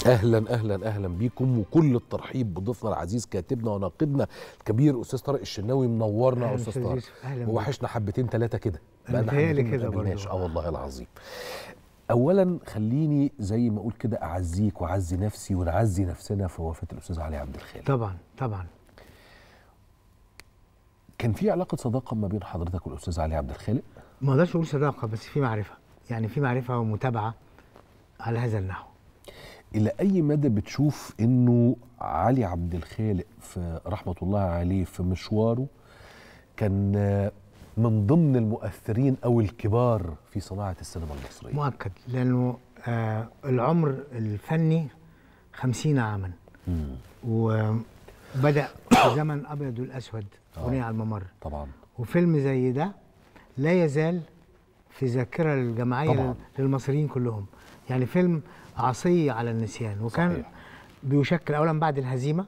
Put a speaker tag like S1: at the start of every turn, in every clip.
S1: اهلا اهلا اهلا بيكم وكل الترحيب بضيفنا العزيز كاتبنا وناقدنا الكبير استاذ طارق الشناوي منورنا يا
S2: أهلاً
S1: استاذ
S2: أستاذ
S1: طارق
S2: يوسف، أهلاً بيك.
S1: وحشنا حبتين ثلاثه كده
S2: أنا
S1: بقالنا
S2: متهيألي
S1: حبتين ما
S2: كده برضو.
S1: اتقابلناش. اه والله العظيم اولا خليني زي ما اقول كده اعزيك واعزي نفسي ونعزي نفسنا في وفاه الاستاذ علي عبد الخالق
S2: طبعا طبعا
S1: كان في علاقه صداقه ما بين حضرتك والاستاذ علي عبد الخالق
S2: ما اقدرش اقول صداقه بس في معرفه يعني في معرفه ومتابعه على هذا النحو
S1: الى اي مدى بتشوف انه علي عبد الخالق في رحمه الله عليه في مشواره كان آه، من ضمن المؤثرين او الكبار في صناعه السينما المصريه
S2: مؤكد لانه آه العمر الفني خمسين عاما
S1: مم.
S2: وبدا في زمن ابيض والاسود اغنيه على الممر
S1: طبعا
S2: وفيلم زي ده لا يزال في ذاكره الجماعيه
S1: طبعاً.
S2: للمصريين كلهم يعني فيلم عصي على النسيان وكان
S1: صحيح.
S2: بيشكل اولا بعد الهزيمه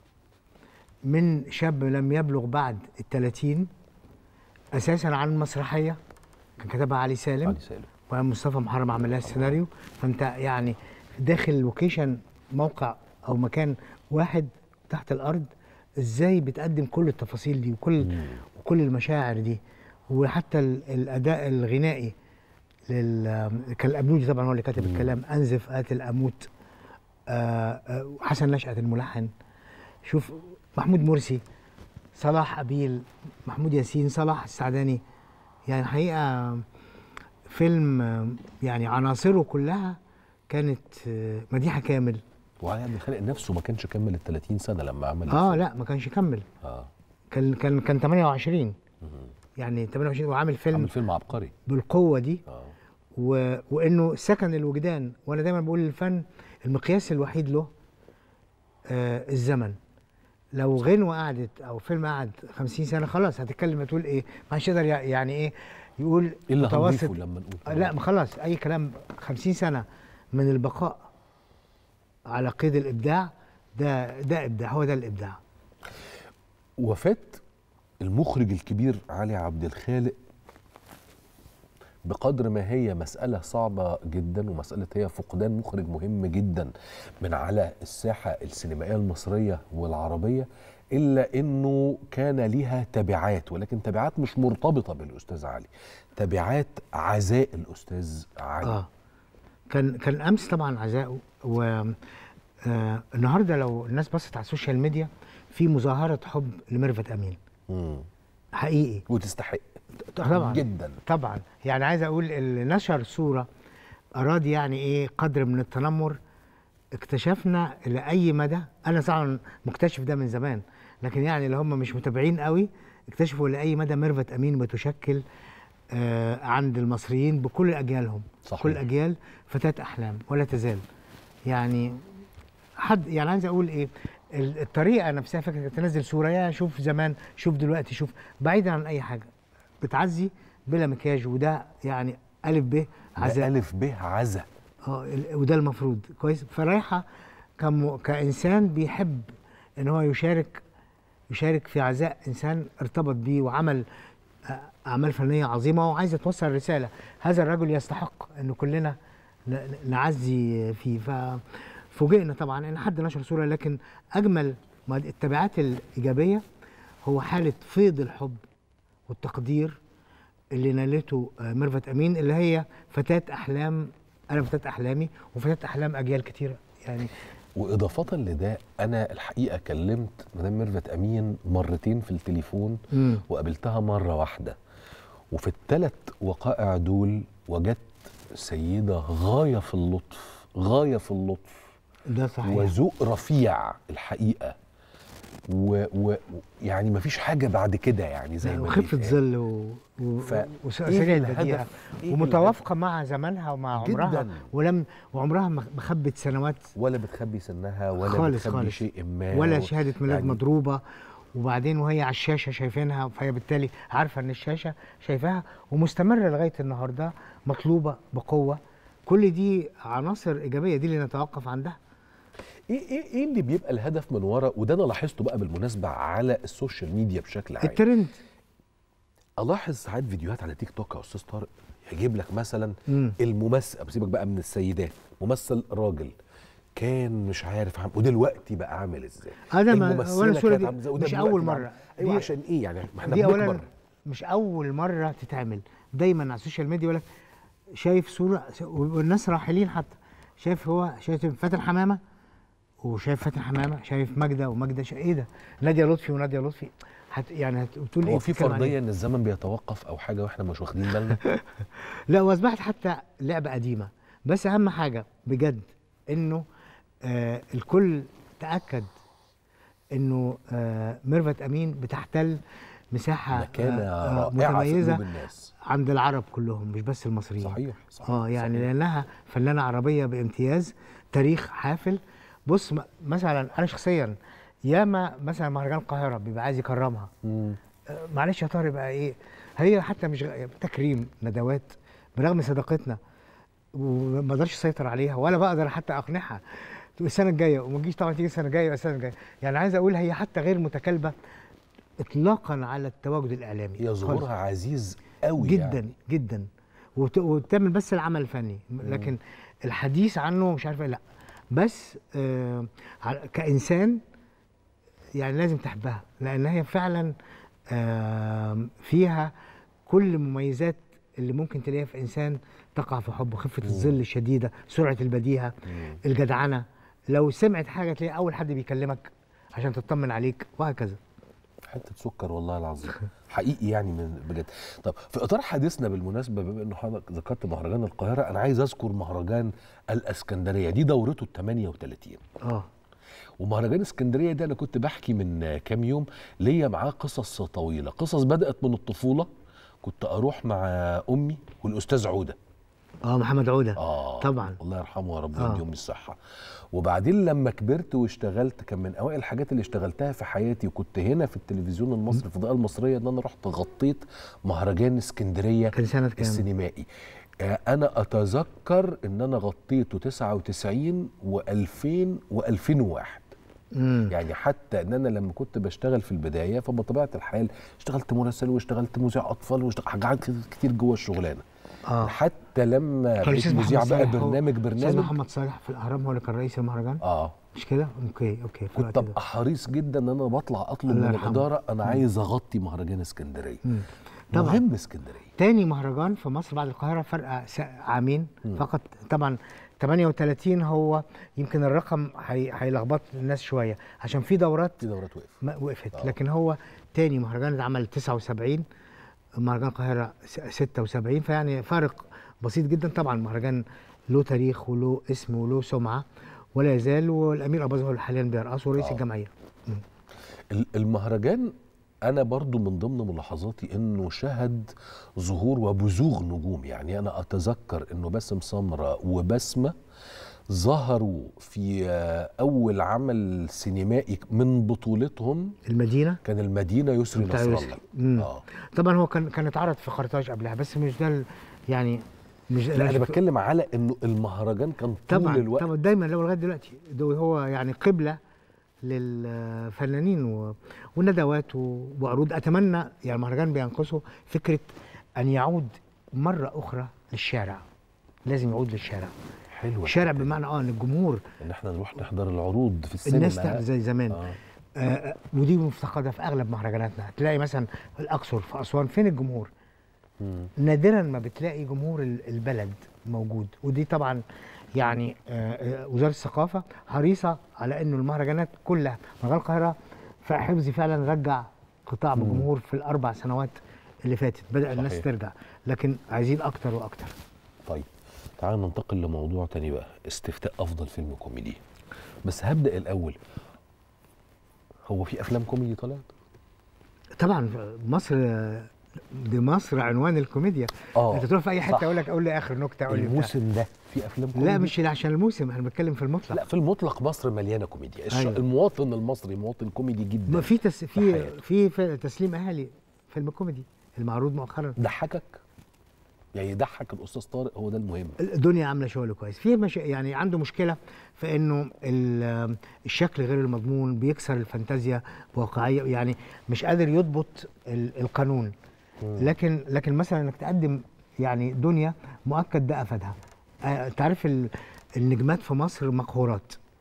S2: من شاب لم يبلغ بعد الثلاثين اساسا عن مسرحيه كان كتبها علي سالم
S1: علي سالم
S2: ومصطفى محرم عمل لها السيناريو فانت يعني داخل لوكيشن موقع او مكان واحد تحت الارض ازاي بتقدم كل التفاصيل دي وكل وكل المشاعر دي وحتى ال- الاداء الغنائي لل كان الابنودي طبعا هو اللي كاتب الكلام انزف قاتل اموت آه، آه، حسن نشأت الملحن شوف محمود مرسي صلاح أبيل محمود ياسين صلاح السعداني يعني الحقيقة فيلم آه، يعني عناصره كلها كانت آه، مديحة كامل
S1: وعلي عبد الخالق نفسه ما كانش كمل ال 30 سنه لما عمل
S2: اه
S1: الفيلم.
S2: لا ما كانش يكمل
S1: اه
S2: كان كان كان 28 يعني 28 وعامل فيلم
S1: عمل فيلم عبقري
S2: بالقوة دي
S1: اه
S2: و... وانه سكن الوجدان وانا دايما بقول الفن المقياس الوحيد له آه الزمن لو غنوه قعدت او فيلم قعد 50 سنه خلاص هتتكلم هتقول ايه ما حدش يقدر يع- يعني ايه يقول
S1: ايه اللي
S2: متوسط
S1: هنضيفه لما نقول
S2: آه لا ما خلاص اي كلام 50 سنه من البقاء على قيد الابداع ده ده ابداع هو ده الابداع
S1: وفاة المخرج الكبير علي عبد الخالق بقدر ما هي مسألة صعبة جدا ومسألة هي فقدان مخرج مهم جدا من على الساحة السينمائية المصرية والعربية إلا أنه كان ليها تبعات ولكن تبعات مش مرتبطة بالأستاذ علي تبعات عزاء الأستاذ علي
S2: اه كان كان امس طبعا عزاؤه و آه النهارده لو الناس بصت على السوشيال ميديا في مظاهره حب لميرفت امين
S1: مم.
S2: حقيقي
S1: وتستحق
S2: طبعا
S1: جدا
S2: طبعا يعني عايز اقول اللي نشر صوره اراد يعني ايه قدر من التنمر اكتشفنا لاي مدى انا طبعا مكتشف ده من زمان لكن يعني اللي هم مش متابعين قوي اكتشفوا لاي مدى ميرفت امين بتشكل آه عند المصريين بكل اجيالهم
S1: صحيح.
S2: كل الاجيال فتاه احلام ولا تزال يعني حد يعني عايز اقول ايه ال- الطريقه نفسها فكره تنزل صوره يا شوف زمان شوف دلوقتي شوف بعيدا عن اي حاجه بتعزي بلا مكياج وده يعني الف ب
S1: ده
S2: عزاء
S1: ألف به عزا
S2: اه ال- وده المفروض كويس فرايحه كم كانسان بيحب ان هو يشارك يشارك في عزاء انسان ارتبط بيه وعمل آه، اعمال فنيه عظيمه وعايزه توصل رساله هذا الرجل يستحق ان كلنا ن- نعزي فيه ففوجئنا طبعا ان حد نشر صوره لكن اجمل ما التبعات الايجابيه هو حاله فيض الحب والتقدير اللي نالته آه، ميرفت امين اللي هي فتاه احلام انا فتاه احلامي وفتاه احلام اجيال كتيره يعني
S1: وإضافة لده أنا الحقيقة كلمت مدام ميرفت أمين مرتين في التليفون
S2: مم.
S1: وقابلتها مرة واحدة وفي الثلاث وقائع دول وجدت سيدة غاية في اللطف غاية في اللطف
S2: ده صحيح
S1: وذوق رفيع الحقيقة ويعني مفيش حاجة بعد كده يعني زي ما
S2: وخفه
S1: بيتقال.
S2: ظل و... و...
S1: ف-
S2: وسريع
S1: إيه
S2: البديهه
S1: الهدف؟ إيه
S2: ومتوافقه مع زمانها ومع عمرها
S1: جداً.
S2: ولم وعمرها ما ما خبت سنوات
S1: ولا بتخبي سنها ولا
S2: خالص
S1: بتخبي
S2: خالص.
S1: شيء ما
S2: ولا
S1: و-
S2: شهاده ميلاد
S1: يعني
S2: مضروبه وبعدين وهي على الشاشه شايفينها فهي بالتالي عارفه ان الشاشه شايفاها ومستمره لغايه النهارده مطلوبه بقوه كل دي عناصر ايجابيه دي اللي نتوقف عندها
S1: ايه ايه ايه اللي بيبقى الهدف من ورا وده انا لاحظته بقى بالمناسبه على السوشيال ميديا بشكل عام
S2: الترند
S1: الاحظ ساعات فيديوهات على تيك توك يا استاذ
S2: مم.
S1: الممثل سيبك بقى من السيدات ممثل راجل كان مش عارف عم ودلوقتي بقى عامل ازاي
S2: اه ده ما-
S1: الممثلة
S2: ولا الصورة
S1: كانت
S2: دي
S1: عاملة إزاي، وده
S2: مش
S1: دلوقتي
S2: أول
S1: بقى
S2: مرة.
S1: عامل- ايوه
S2: دي-
S1: عشان ايه يعني ما احنا
S2: دي اولا
S1: بنكبر
S2: مش اول مره تتعمل دايما على السوشيال ميديا يقول لك شايف صوره والناس راحلين حتى شايف هو شايف فاتن حمامه وشايف فاتن حمامه شايف ماجده وماجده شا... ايه ده ناديه لطفي وناديه لطفي هت يعني هتقول
S1: هو في
S2: بتتكلم عن إيه؟
S1: فرضيه ان الزمن بيتوقف او حاجه واحنا مش واخدين بالنا
S2: لا واصبحت حتى لعبه قديمه بس اهم حاجه بجد انه آه الكل تاكد انه آه ميرفت امين بتحتل مساحه
S1: مكانه
S2: آه
S1: رائعه في
S2: متميزه
S1: قلوب الناس
S2: عند العرب كلهم مش بس المصريين
S1: صحيح صحيح
S2: اه يعني
S1: صحيح.
S2: لانها فنانه عربيه بامتياز تاريخ حافل بص م- مثلا انا شخصيا ياما مثلا مهرجان القاهره بيبقى عايز يكرمها
S1: مم.
S2: آه، معلش يا طارق بقى ايه هي حتى مش غ- تكريم ندوات برغم صداقتنا وما اقدرش اسيطر عليها ولا بقدر حتى اقنعها تقول السنه الجايه وما تجيش طبعا تيجي السنه الجايه السنه الجايه يعني عايز اقول هي حتى غير متكالبه اطلاقا على التواجد الاعلامي
S1: هي
S2: خالص.
S1: ظهورها عزيز قوي
S2: جدا
S1: يعني.
S2: جدا وت- وتعمل بس العمل الفني لكن الحديث عنه مش عارف إيه، لا بس آه على- كانسان يعني لازم تحبها لان هي فعلا آه فيها كل مميزات اللي ممكن تلاقيها في انسان تقع في حبه خفه الظل الشديده سرعه البديهه
S1: مم.
S2: الجدعنه لو سمعت حاجه تلاقي اول حد بيكلمك عشان تطمن عليك وهكذا
S1: حته سكر والله العظيم حقيقي يعني من بجد طب في اطار حديثنا بالمناسبه بما انه حضرتك ذكرت مهرجان القاهره انا عايز اذكر مهرجان الاسكندريه دي دورته ال 38
S2: اه
S1: ومهرجان اسكندريه ده انا كنت بحكي من كام يوم ليا معاه قصص طويله قصص بدات من الطفوله كنت اروح مع امي والاستاذ عوده
S2: اه محمد عوده
S1: اه
S2: طبعا
S1: الله يرحمه يا رب
S2: آه.
S1: ويديهم الصحه وبعدين لما كبرت واشتغلت كان من اوائل الحاجات اللي اشتغلتها في حياتي وكنت هنا في التلفزيون المصري في الفضاء المصريه ان انا رحت غطيت مهرجان اسكندريه
S2: كان سنه كام؟
S1: السينمائي آه، انا اتذكر ان انا غطيته 99 و2000 و2001
S2: امم
S1: يعني حتى ان انا لما كنت بشتغل في البدايه فبطبيعه الحال اشتغلت مراسل واشتغلت مذيع اطفال واشتغلت حاجات كتير جوه الشغلانه
S2: اه
S1: حتى لما
S2: كان
S1: بقيت
S2: الاستاذ
S1: مذيع
S2: محمد
S1: بقى
S2: صالح هو-
S1: برنامج
S2: استاذ
S1: برنامج
S2: محمد صالح في الاهرام هو اللي كان رئيس المهرجان
S1: اه
S2: مش كده اوكي اوكي في
S1: كنت
S2: الوقت ده
S1: ابقى حريص جدا ان انا بطلع اطلب
S2: الله
S1: من
S2: يرحمه.
S1: الاداره انا عايز اغطي مهرجان اسكندريه
S2: مم. طبعا
S1: مهم اسكندريه
S2: تاني مهرجان في مصر بعد القاهره فرق س- عامين
S1: مم.
S2: فقط طبعا 38 هو يمكن الرقم هي- هيلخبط الناس شويه عشان في دورات
S1: في دورات وقف
S2: ما وقفت
S1: آه.
S2: لكن هو تاني مهرجان اتعمل 79 مهرجان القاهره س- 76 فيعني فارق بسيط جدا طبعا مهرجان له تاريخ وله اسم وله سمعه ولا يزال والامير ابو ظهر حاليا بيرقصه ورئيس
S1: آه.
S2: الجمعيه
S1: ال- المهرجان انا برضو من ضمن ملاحظاتي انه شهد ظهور وبزوغ نجوم يعني انا اتذكر انه باسم سمره وبسمه ظهروا في آه، اول عمل سينمائي من بطولتهم
S2: المدينه
S1: كان المدينه يسري
S2: بتاع
S1: نصر
S2: يوسف.
S1: الله
S2: مم.
S1: اه
S2: طبعا هو كان كان اتعرض في خرطاج قبلها بس مش ده ال- يعني مش
S1: لا انا
S2: مش-
S1: بتكلم على انه المهرجان كان طول
S2: طبعا
S1: الوقت
S2: طبعا دايما لو لغايه دلوقتي ده هو يعني قبله للفنانين و- والندوات و- وعروض اتمنى يعني المهرجان بينقصه فكره ان يعود مره اخرى للشارع لازم يعود للشارع
S1: حلوه
S2: الشارع
S1: الحتة دي.
S2: بمعنى اه ان الجمهور
S1: ان احنا نروح نحضر العروض في السينما
S2: الناس تحضر زي زمان
S1: آه.
S2: آه ودي مفتقده في اغلب مهرجاناتنا تلاقي مثلا في الاقصر في اسوان فين الجمهور
S1: مم.
S2: نادرا ما بتلاقي جمهور ال- البلد موجود ودي طبعا يعني آه، آه، وزاره الثقافه حريصه على انه المهرجانات كلها مهرجان القاهره حفظي فعلا رجع قطاع
S1: مم.
S2: بجمهور في الاربع سنوات اللي فاتت بدا الناس
S1: صحيح.
S2: ترجع لكن عايزين اكتر واكتر
S1: طيب تعال ننتقل لموضوع تاني بقى استفتاء افضل فيلم كوميدي بس هبدا الاول هو في افلام كوميدي طلعت
S2: طبعا مصر دي مصر عنوان الكوميديا
S1: اه
S2: انت تروح في اي
S1: صح.
S2: حته اقول لك قول لي اخر نكته قول لي بتاع.
S1: الموسم ده في افلام كوميدي
S2: لا مش عشان الموسم احنا بنتكلم في المطلق
S1: لا في المطلق مصر مليانه كوميديا الش...
S2: أيوة.
S1: المواطن المصري مواطن كوميدي جدا
S2: ما في تس... في
S1: حياته.
S2: في في تسليم اهالي فيلم كوميدي المعروض مؤخرا
S1: ضحكك يعني يضحك الاستاذ طارق هو ده المهم
S2: الدنيا عامله شغل كويس في مش... يعني عنده مشكله في انه ال- الشكل غير المضمون بيكسر الفانتازيا بواقعيه يعني مش قادر يضبط ال- القانون لكن لكن مثلا انك تقدم يعني دنيا مؤكد ده افادها آه، انت عارف ال- النجمات في مصر مقهورات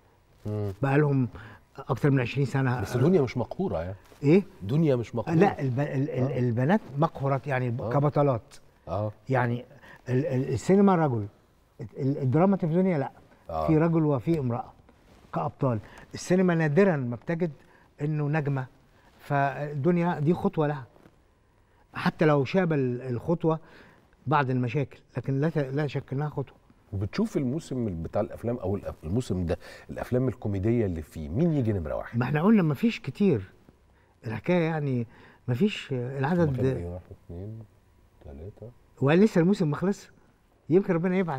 S1: مم.
S2: بقى لهم اكتر من 20 سنه
S1: بس دنيا مش مقهوره يعني
S2: ايه
S1: دنيا مش مقهوره
S2: لا الب... ال... ال...
S1: آه.
S2: البنات مقهورات يعني
S1: آه.
S2: كبطلات
S1: اه
S2: يعني ال... ال... السينما رجل ال- الدراما التلفزيونيه لا
S1: آه.
S2: في رجل وفي امراه كابطال السينما نادرا ما بتجد انه نجمه فالدنيا دي خطوه لها حتى لو شاب ال- الخطوه بعض المشاكل لكن لا ت- لا شك انها خطوه
S1: وبتشوف الموسم بتاع الافلام او الأف- الموسم ده الافلام الكوميديه اللي فيه مين يجي نمره واحد؟
S2: ما احنا قلنا ما فيش كتير الحكايه يعني ما فيش
S1: هما كانوا
S2: العدد
S1: ايه واحد اثنين ثلاثه
S2: ولسه الموسم ما خلصش يمكن ربنا يبعت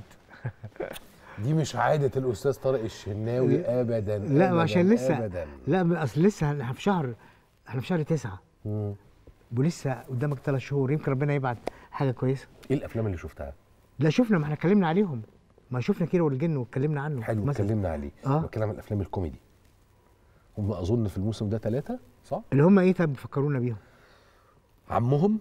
S1: دي مش عاده الاستاذ طارق الشناوي ابدا
S2: لا
S1: أبداً
S2: عشان لسه
S1: ابدا
S2: لا اصل لسه احنا في شهر احنا في شهر تسعة
S1: مم.
S2: ولسه قدامك ثلاث شهور يمكن ربنا يبعت حاجه كويسه
S1: ايه الافلام اللي شفتها؟
S2: لا شفنا ما احنا اتكلمنا عليهم ما شفنا كيرة والجن واتكلمنا عنه
S1: حلو
S2: مثلا
S1: اتكلمنا عليه
S2: آه.
S1: بتكلم عن الافلام الكوميدي هم اظن في الموسم ده ثلاثه صح؟
S2: اللي هم ايه طب فكرونا بيهم
S1: عمهم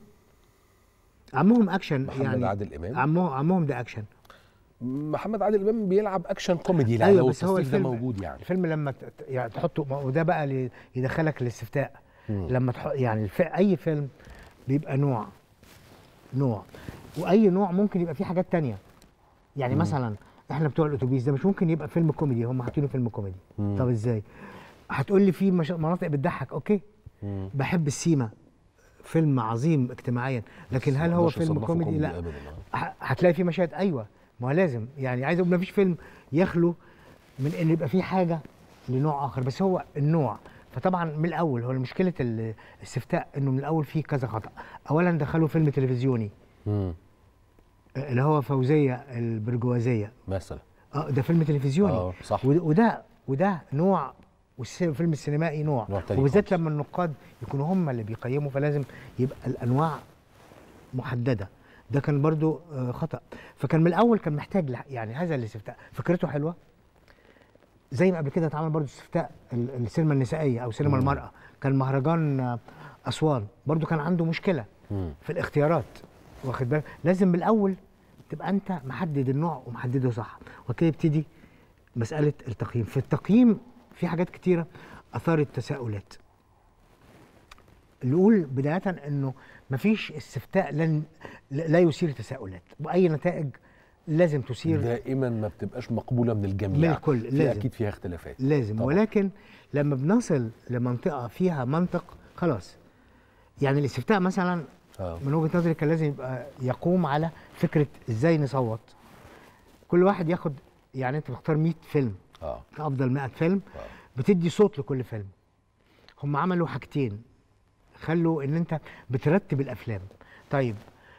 S2: عمهم اكشن
S1: محمد
S2: يعني
S1: عادل امام
S2: عمهم عمهم ده اكشن
S1: محمد عادل امام بيلعب اكشن كوميدي لا
S2: أيوة،
S1: لو
S2: بس هو
S1: التصنيف ده
S2: الفيلم-
S1: موجود يعني
S2: الفيلم لما ت- ت- يعني تحطه ما- وده بقى اللي يدخلك الاستفتاء
S1: مم.
S2: لما تحط يعني الف... اي فيلم بيبقى نوع نوع واي نوع ممكن يبقى فيه حاجات تانية يعني
S1: مم.
S2: مثلا احنا بتوع الاتوبيس ده مش ممكن يبقى فيلم كوميدي هم حاطينه فيلم كوميدي
S1: مم.
S2: طب ازاي هتقول لي في مش... مناطق بتضحك اوكي
S1: مم.
S2: بحب السيما فيلم عظيم اجتماعيا لكن هل هو
S1: مقدرش
S2: فيلم
S1: أصنفه
S2: كوميدي لا
S1: أبداً.
S2: ه- هتلاقي فيه مشاهد ايوه ما هو لازم يعني عايز اقول ما فيش فيلم يخلو من ان يبقى فيه حاجه لنوع اخر بس هو النوع فطبعا من الاول هو مشكله ال- الاستفتاء انه من الاول فيه كذا خطا اولا دخلوا فيلم تلفزيوني
S1: مم.
S2: اللي هو فوزيه البرجوازيه
S1: مثلا
S2: اه ده فيلم تلفزيوني
S1: اه صح
S2: وده وده, وده نوع والفيلم السينمائي نوع,
S1: نوع تاني
S2: وبالذات
S1: خالص.
S2: لما النقاد يكونوا هم اللي بيقيموا فلازم يبقى الانواع محدده ده كان برضو آه، خطا فكان من الاول كان محتاج لح- يعني هذا الاستفتاء فكرته حلوه زي ما قبل كده اتعمل برضو استفتاء ال- السينما النسائيه او سينما
S1: مم.
S2: المراه كان مهرجان آه، اسوان برضو كان عنده مشكله
S1: مم.
S2: في الاختيارات واخد بالك لازم من الاول تبقى انت محدد النوع ومحدده صح وكده يبتدي مساله التقييم في التقييم في حاجات كتيره اثارت تساؤلات نقول بدايه انه مفيش استفتاء لن لا يثير تساؤلات واي نتائج لازم تثير
S1: دائما ما بتبقاش مقبوله من الجميع
S2: من الكل،
S1: في
S2: لازم.
S1: اكيد فيها اختلافات
S2: لازم
S1: طبعا.
S2: ولكن لما بنصل لمنطقه فيها منطق خلاص يعني الاستفتاء مثلا
S1: اه
S2: من وجهه نظري كان لازم يبقى يقوم على فكره ازاي نصوت كل واحد ياخد يعني انت بتختار 100 فيلم
S1: اه
S2: افضل 100 فيلم
S1: آه.
S2: بتدي صوت لكل فيلم هم عملوا حاجتين خلوا ان انت بترتب الافلام طيب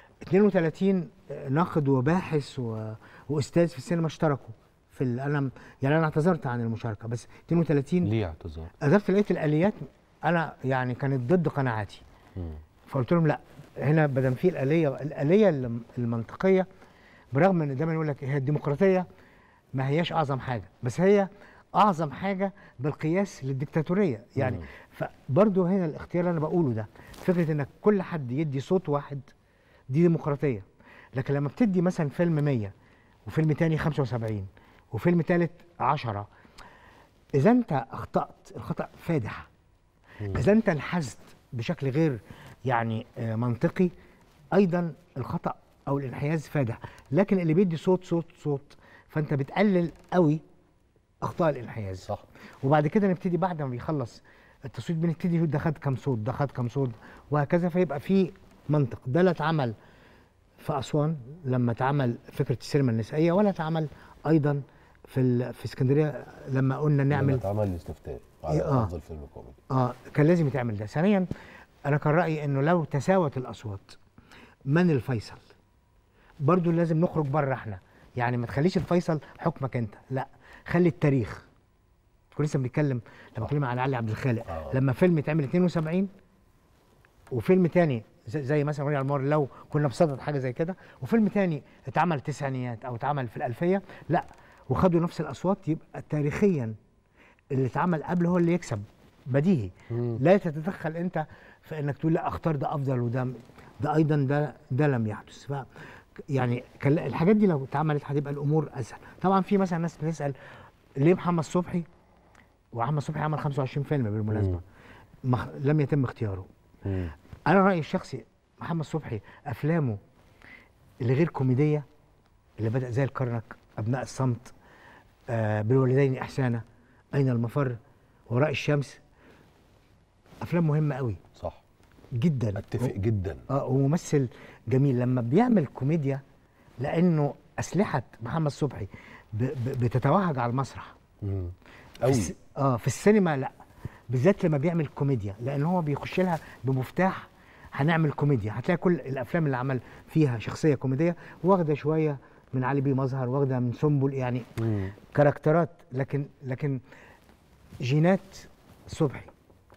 S2: 32 ناقد وباحث و... واستاذ في السينما اشتركوا في ال... انا يعني انا اعتذرت عن المشاركه بس 32
S1: ليه اعتذار؟
S2: قدرت لقيت الاليات انا يعني كانت ضد قناعاتي
S1: مم.
S2: فقلت لهم لا هنا بدل في الاليه الاليه الم- المنطقيه برغم ان دايما يقول لك هي الديمقراطيه ما هياش اعظم حاجه بس هي اعظم حاجه بالقياس للديكتاتوريه يعني
S1: مم.
S2: فبرضه هنا الاختيار اللي انا بقوله ده فكره انك كل حد يدي صوت واحد دي ديمقراطيه لكن لما بتدي مثلا فيلم 100 وفيلم تاني 75 وفيلم تالت 10 اذا انت اخطات الخطا فادح
S1: مم.
S2: اذا انت انحازت بشكل غير يعني آه، منطقي ايضا الخطا او الانحياز فادح لكن اللي بيدي صوت صوت صوت فانت بتقلل قوي اخطاء الانحياز
S1: صح
S2: وبعد كده نبتدي بعد ما بيخلص التصويت بنبتدي نقول ده خد كام صوت ده خد كام صوت وهكذا فيبقى في منطق ده لا اتعمل في اسوان لما اتعمل فكره السينما النسائيه ولا اتعمل ايضا في ال- في اسكندريه لما قلنا
S1: لما
S2: نعمل
S1: اتعمل الاستفتاء على
S2: آه.
S1: افضل فيلم كوميدي
S2: اه كان لازم يتعمل ده ثانيا انا كان رايي انه لو تساوت الاصوات من الفيصل برضو لازم نخرج بره احنا يعني ما تخليش الفيصل حكمك انت لا خلي التاريخ كنا لسه بنتكلم لما اتكلم على علي عبد الخالق
S1: آه.
S2: لما فيلم يتعمل 72 وفيلم تاني زي, زي مثلا رجع المار لو كنا بصدد حاجه زي كده وفيلم تاني اتعمل تسعينيات او اتعمل في الالفيه لا وخدوا نفس الاصوات يبقى تاريخيا اللي اتعمل قبل هو اللي يكسب بديهي
S1: مم.
S2: لا تتدخل انت في انك تقول لا اختار ده افضل وده ده ايضا ده ده لم يحدث ف يعني كان الحاجات دي لو اتعملت هتبقى الامور اسهل طبعا في مثلا ناس بتسال ليه محمد صبحي ومحمد صبحي عمل 25 فيلم بالمناسبه مخ... لم يتم اختياره
S1: مم.
S2: انا رايي الشخصي محمد صبحي افلامه اللي غير كوميديه اللي بدا زي الكرنك ابناء الصمت آه بالوالدين احسانا اين المفر وراء الشمس افلام مهمه قوي
S1: صح
S2: جدا
S1: اتفق جدا
S2: اه وممثل جميل لما بيعمل كوميديا لانه اسلحه محمد صبحي ب... ب... بتتوهج على المسرح
S1: مم.
S2: في
S1: قوي
S2: الس... اه في السينما لا بالذات لما بيعمل كوميديا لان هو بيخش لها بمفتاح هنعمل كوميديا هتلاقي كل الافلام اللي عمل فيها شخصيه كوميديه واخده شويه من علي بيه مظهر واخده من سنبل يعني
S1: مم.
S2: كاركترات لكن لكن جينات صبحي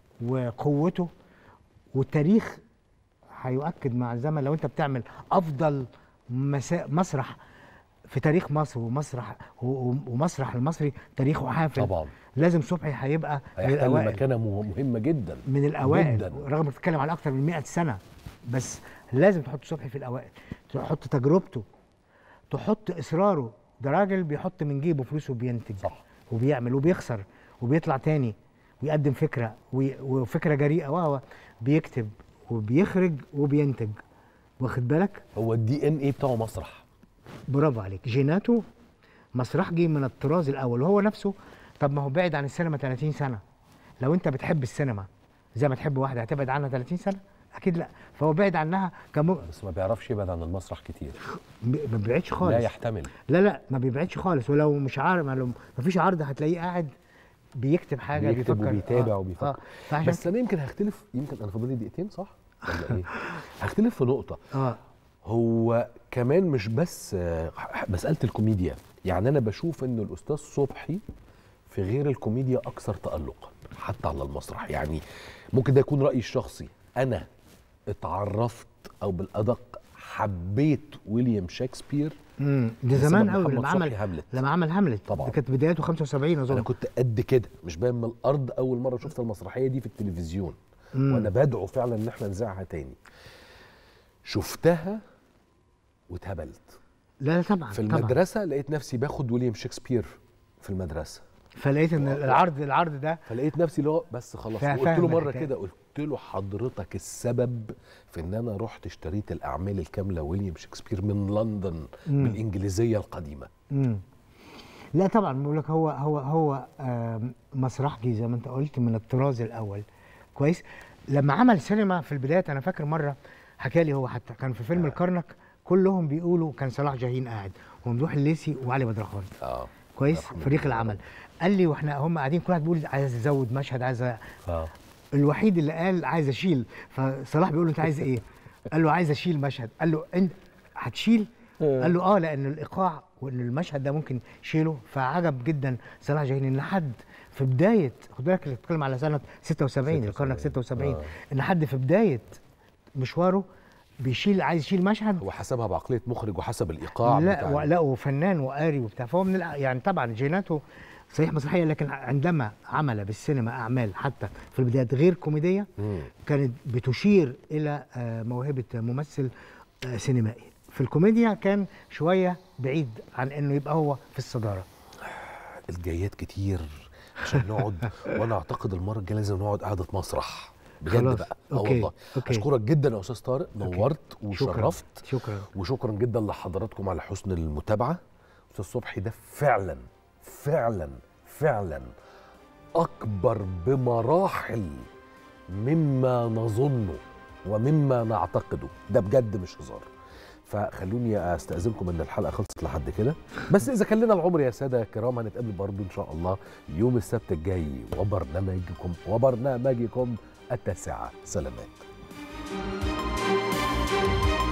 S2: وقوته والتاريخ هيؤكد مع الزمن لو انت بتعمل افضل مسا... مسرح في تاريخ مصر ومسرح و- و- ومسرح المصري تاريخه حافل
S1: طبعا
S2: لازم صبحي هيبقى من
S1: هيحتل
S2: الاوائل
S1: مكانه مه- مهمه جدا
S2: من الاوائل
S1: جداً.
S2: رغم انك بتتكلم على اكتر من 100 سنه بس لازم تحط صبحي في الاوائل تحط تجربته تحط اصراره ده راجل بيحط من جيبه فلوس وبينتج
S1: صح
S2: وبيعمل وبيخسر وبيطلع تاني ويقدم فكره وي- وفكره جريئه وهو بيكتب وبيخرج وبينتج واخد بالك
S1: هو الدي ان ايه بتاعه مسرح
S2: برافو عليك جيناته مسرحجي من الطراز الاول وهو نفسه طب ما هو بعد عن السينما 30 سنه لو انت بتحب السينما زي ما تحب واحده هتبعد عنها 30 سنه اكيد لا فهو بعد عنها كم
S1: بس ما بيعرفش يبعد عن المسرح كتير
S2: ما بيبعدش خالص
S1: لا يحتمل
S2: لا لا ما بيبعدش خالص ولو مش عارف لو ما فيش عرض هتلاقيه قاعد بيكتب حاجه
S1: بيكتب
S2: بيفكر.
S1: وبيتابع
S2: آه،
S1: وبيفكر.
S2: آه. فعشان
S1: بس انا يمكن هختلف يمكن انا فاضل لي دقيقتين صح ولا ايه هختلف في نقطه
S2: اه
S1: هو كمان مش بس آه، مساله الكوميديا يعني انا بشوف ان الاستاذ صبحي في غير الكوميديا اكثر تالقا حتى على المسرح يعني ممكن ده يكون رايي الشخصي انا اتعرفت او بالادق حبيت ويليام شكسبير
S2: امم ده
S1: بسبب
S2: زمان قوي
S1: محمد
S2: لما
S1: صبحي
S2: عمل
S1: هاملت.
S2: لما عمل هاملت
S1: طبعاً.
S2: ده كانت بدايته 75
S1: انا
S2: اظن
S1: كنت قد كده مش باين من الارض اول مره شفت المسرحيه دي في التلفزيون
S2: مم.
S1: وانا بدعو فعلا ان احنا نذاعها تاني شفتها واتهبلت
S2: لا لا طبعا
S1: في
S2: طبعا
S1: المدرسه لقيت نفسي باخد ويليام شكسبير في المدرسه
S2: فلقيت ان العرض العرض ده
S1: فلقيت نفسي اللي هو بس خلاص
S2: فا-
S1: وقلت
S2: فاهم
S1: له مره
S2: الحكاية.
S1: كده قلت له حضرتك السبب في ان انا رحت اشتريت الاعمال الكامله ويليام شكسبير من لندن
S2: مم.
S1: بالانجليزيه القديمه
S2: امم لا طبعا بقول لك هو هو هو آم، مسرحجي زي ما انت قلت من الطراز الاول كويس لما عمل سينما في البدايات انا فاكر مره حكى لي هو حتى كان في فيلم الكرنك كلهم بيقولوا كان صلاح جاهين قاعد وممدوح الليثي وعلي بدرخان
S1: اه
S2: كويس
S1: رحمة
S2: فريق
S1: الله.
S2: العمل قال لي واحنا هم قاعدين كل واحد بيقول عايز ازود مشهد عايز أ-
S1: اه
S2: الوحيد اللي قال عايز اشيل فصلاح بيقول له انت عايز ايه؟ قال له عايز اشيل مشهد قال له انت هتشيل؟ قال له اه لان الايقاع وان المشهد ده ممكن يشيله فعجب جدا صلاح جاهين ان حد في بدايه خد بالك اللي بتتكلم على سنه 76 القرن 76
S1: آه.
S2: ان حد في بدايه مشواره بيشيل عايز يشيل مشهد
S1: هو حسبها بعقليه مخرج وحسب الايقاع
S2: لا
S1: بتاع
S2: و- لا وفنان وقاري وبتاع فهو من الع- يعني طبعا جيناته صحيح مسرحيه لكن عندما عمل بالسينما اعمال حتى في البدايات غير كوميديه
S1: مم.
S2: كانت بتشير الى آه، موهبه ممثل آه، سينمائي في الكوميديا كان شويه بعيد عن انه يبقى هو في الصداره
S1: الجايات كتير عشان نقعد وانا اعتقد المره الجايه لازم نقعد قعده مسرح بجد
S2: خلاص.
S1: بقى اه
S2: أوكي.
S1: والله
S2: أوكي.
S1: اشكرك جدا يا استاذ طارق
S2: أوكي.
S1: نورت
S2: شكرا
S1: وشرفت
S2: شكرا
S1: وشكرا جدا لحضراتكم على حسن المتابعه استاذ صبحي ده فعلا فعلا فعلا اكبر بمراحل مما نظنه ومما نعتقده ده بجد مش هزار فخلوني استاذنكم ان الحلقه خلصت لحد كده بس اذا كان لنا العمر يا ساده الكرام هنتقابل برضو ان شاء الله يوم السبت الجاي وبرنامجكم وبرنامجكم التاسعه سلامات